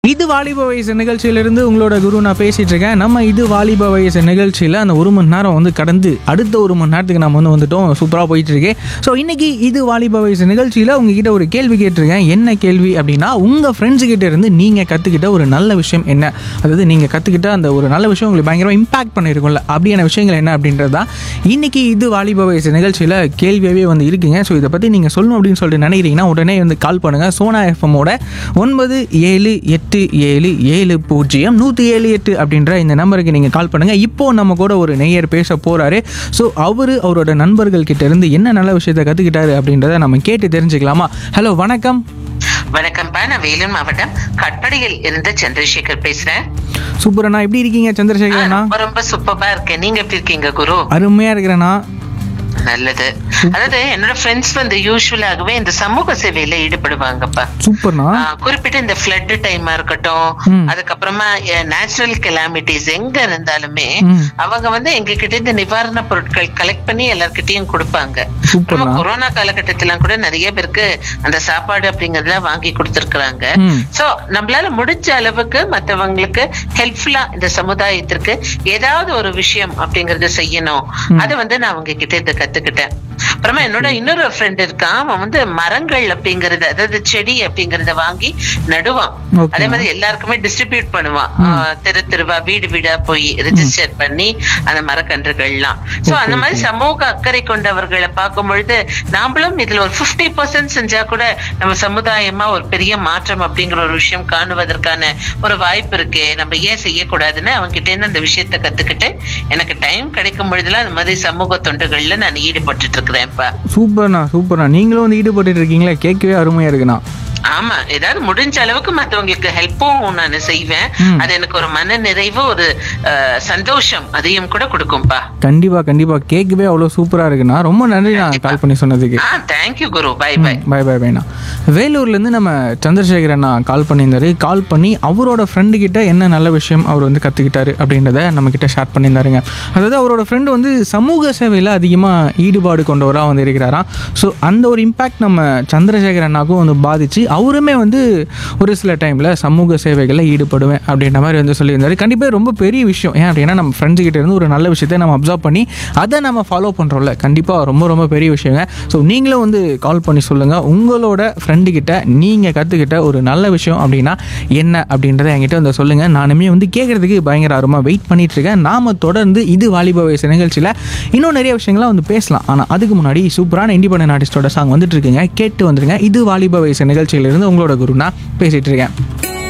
இது வாலிப வயசு நிகழ்ச்சியிலிருந்து உங்களோட குரு நான் பேசிட்டு இருக்கேன் நம்ம இது வாலிப வயசு நிகழ்ச்சியில் அந்த ஒரு மணி நேரம் வந்து கடந்து அடுத்த ஒரு மணி நேரத்துக்கு நம்ம வந்து வந்துட்டோம் சூப்பராக போயிட்டு இருக்கேன் ஸோ இன்னைக்கு இது வாலிப வயசு நிகழ்ச்சியில் உங்ககிட்ட ஒரு கேள்வி கேட்டிருக்கேன் என்ன கேள்வி அப்படின்னா உங்கள் ஃப்ரெண்ட்ஸ் கிட்ட இருந்து நீங்கள் கற்றுக்கிட்ட ஒரு நல்ல விஷயம் என்ன அதாவது நீங்கள் கற்றுக்கிட்ட அந்த ஒரு நல்ல விஷயம் உங்களுக்கு பயங்கரமாக இம்பாக்ட் பண்ணியிருக்கும்ல அப்படியான விஷயங்கள் என்ன அப்படின்றது தான் இன்னைக்கு இது வாலிப வயசு நிகழ்ச்சியில் கேள்வியாகவே வந்து இருக்குங்க ஸோ இதை பற்றி நீங்கள் சொல்லணும் அப்படின்னு சொல்லிட்டு நினைக்கிறீங்கன்னா உடனே வந்து கால் பண்ணுங்கள் சோனா எஃப்எம்மோட ஒன்பது ஏழு எட்டு ஏழு ஏழு பூஜ்ஜியம் நூற்றி ஏழு எட்டு அப்படின்ற இந்த நம்பருக்கு நீங்கள் கால் பண்ணுங்கள் இப்போ நம்ம கூட ஒரு நெய்யர் பேச போகிறாரு ஸோ அவர் அவரோட நண்பர்கள் கிட்ட இருந்து என்ன நல்ல விஷயத்தை கற்றுக்கிட்டாரு அப்படின்றத நம்ம கேட்டு தெரிஞ்சுக்கலாமா ஹலோ வணக்கம் வணக்கம்ப்பா நான் வேலூர் மாவட்டம் கட்படியில் இருந்து சந்திரசேகர் பேசுறேன் சூப்பரண்ணா எப்படி இருக்கீங்க சந்திரசேகரண்ணா ரொம்ப ரொம்ப சூப்பரா இருக்கேன் நீங்க எப்படி இருக்கீங்க குரு அருமையாக இருக்கிறேண்ணா நல்லது அதாவது என்னோட ஃப்ரெண்ட்ஸ் வந்து யூஸ்வலாகவே இந்த சமூக சேவையில ஈடுபடுவாங்கப்பா சூப்பர்ண்ணா ஆ, குறிப்பிட்ட இந்த ஃபிளட் டைமா இருக்கட்டும் ம். அதுக்கப்புறமா நேச்சுரல் கெலாமிட்டிஸ் எங்க இருந்தாலுமே ம். அவங்க வந்து எங்க கிட்ட இந்த நிவாரண பொருட்கள் கலெக்ட் பண்ணி எல்லார்கிட்டயும் கொடுப்பாங்க சூப்பர்ண்ணா. அப்புறமா கொரோனா காலகட்டத்திலாம் கூட நிறைய பேருக்கு அந்த சாப்பாடு அப்படிங்கறதெல்லாம் வாங்கி கொடுத்திருக்கிறாங்க ம். சோ நம்மளால முடிஞ்ச அளவுக்கு மத்தவங்களுக்கு ஹெல்ப்ஃபுல்லா இந்த சமுதாயத்திற்கு ஏதாவது ஒரு விஷயம் அப்படிங்கறத செய்யணும் அதை வந்து நான் அவங்க கிட்ட இருந்து கத்துக்கிட்டேன் அப்புறமா என்னோட இன்னொரு ஃப்ரெண்ட் இருக்கான் அவன் வந்து மரங்கள் அப்படிங்கறது அதாவது செடி அப்படிங்கறத வாங்கி நடுவான் Okay. அதே மாதிரி எல்லாருக்குமே டிஸ்ட்ரிபியூட் பண்ணுவான் ஆஹ் தெரு தெருவா வீடு வீடா போய் ரெஜிஸ்டர் பண்ணி அந்த மரக்கன்றுகள்லாம் சோ அந்த மாதிரி சமூக அக்கறை கொண்டவர்களை பார்க்கும் பொழுது நாமளும் இதுல ஒரு 50% பர்சன்ட் செஞ்சா கூட நம்ம சமுதாயமா ஒரு பெரிய மாற்றம் அப்படிங்கிற ஒரு விஷயம் காணுவதற்கான ஒரு வாய்ப்பு இருக்கு நம்ம ஏன் செய்யக்கூடாதுன்னு அவங்க கிட்ட இருந்து அந்த விஷயத்த கத்துக்கிட்டு எனக்கு டைம் கிடைக்கும் பொழுதுலாம் அந்த மாதிரி சமூக தொண்டுகள்ல நான் ஈடுபட்டுட்டு இருக்கிறேன்ப்பா சூப்பர்ண்ணா சூப்பர்ண்ணா நீங்களும் வந்து ஈடுபட்டு இருக்கீங்களா கேட்கவே அருமையாக இருக்குண்ணா ஆமா ஏதாவது முடிஞ்ச அளவுக்கு மத்தவங்களுக்கு ஹெல்ப்பும் நான் செய்வேன் ம். அது எனக்கு ஒரு மன நிறைவு ஒரு அஹ், சந்தோஷம் அதையும் கூட கொடுக்கும்பா கண்டிப்பா கண்டிப்பா கேட்கவே அவ்வளோ சூப்பரா இருக்குண்ணா ரொம்ப நன்றி நான் கால் பண்ணி சொன்னதுக்கு ஆ தேங்க்யூ குரு பை பை பை பை பைண்ணா வேலூர்லேருந்து நம்ம சந்திரசேகர் அண்ணா கால் பண்ணியிருந்தாரு கால் பண்ணி அவரோட ஃப்ரெண்டு கிட்ட என்ன நல்ல விஷயம் அவர் வந்து கற்றுக்கிட்டாரு அப்படின்றத நம்ம கிட்ட ஷேர் பண்ணியிருந்தாருங்க அதாவது அவரோட ஃப்ரெண்டு வந்து சமூக சேவையில் அதிகமாக ஈடுபாடு கொண்டவராக வந்து இருக்கிறாராம் ஸோ அந்த ஒரு இம்பேக்ட் நம்ம சந்திரசேகர் அண்ணாக்கும் வந்து பாதிச்சு அவருமே வந்து ஒரு சில டைமில் சமூக சேவைகளில் ஈடுபடுவேன் அப்படின்ற மாதிரி வந்து சொல்லியிருந்தாரு கண்டிப்பாக ரொம்ப பெரிய விஷயம் ஏன் அப்படின்னா நம்ம ஃப்ரெண்ட்ஸ் கிட்ட இருந்து ஒரு நல்ல விஷயத்தை நம்ம அப்சர்வ் பண்ணி அதை நம்ம ஃபாலோ பண்ணுறோம்ல கண்டிப்பாக ரொம்ப ரொம்ப பெரிய விஷயங்க ஸோ நீங்களும் வந்து கால் பண்ணி சொல்லுங்கள் உங்களோட ஃப்ரெண்டு கிட்ட நீங்கள் கற்றுக்கிட்ட ஒரு நல்ல விஷயம் அப்படின்னா என்ன அப்படின்றத என்கிட்ட வந்து சொல்லுங்கள் நானுமே வந்து கேட்குறதுக்கு பயங்கர ஆர்வமாக வெயிட் பண்ணிட்டு இருக்கேன் நாம தொடர்ந்து இது வாலிப வயசு நிகழ்ச்சியில் இன்னும் நிறைய விஷயங்கள்லாம் வந்து பேசலாம் ஆனால் அதுக்கு முன்னாடி சூப்பரான இண்டிபெண்டன்ட் ஆர்டிஸ்டோட சாங் வந்துட்டு இருக்குங்க கேட்டு வந்துருங்க இது வாலிப வயசு நிகழ்ச்சியிலிருந்து உங்களோட குரு நான் பேசிட்டு இருக்கேன்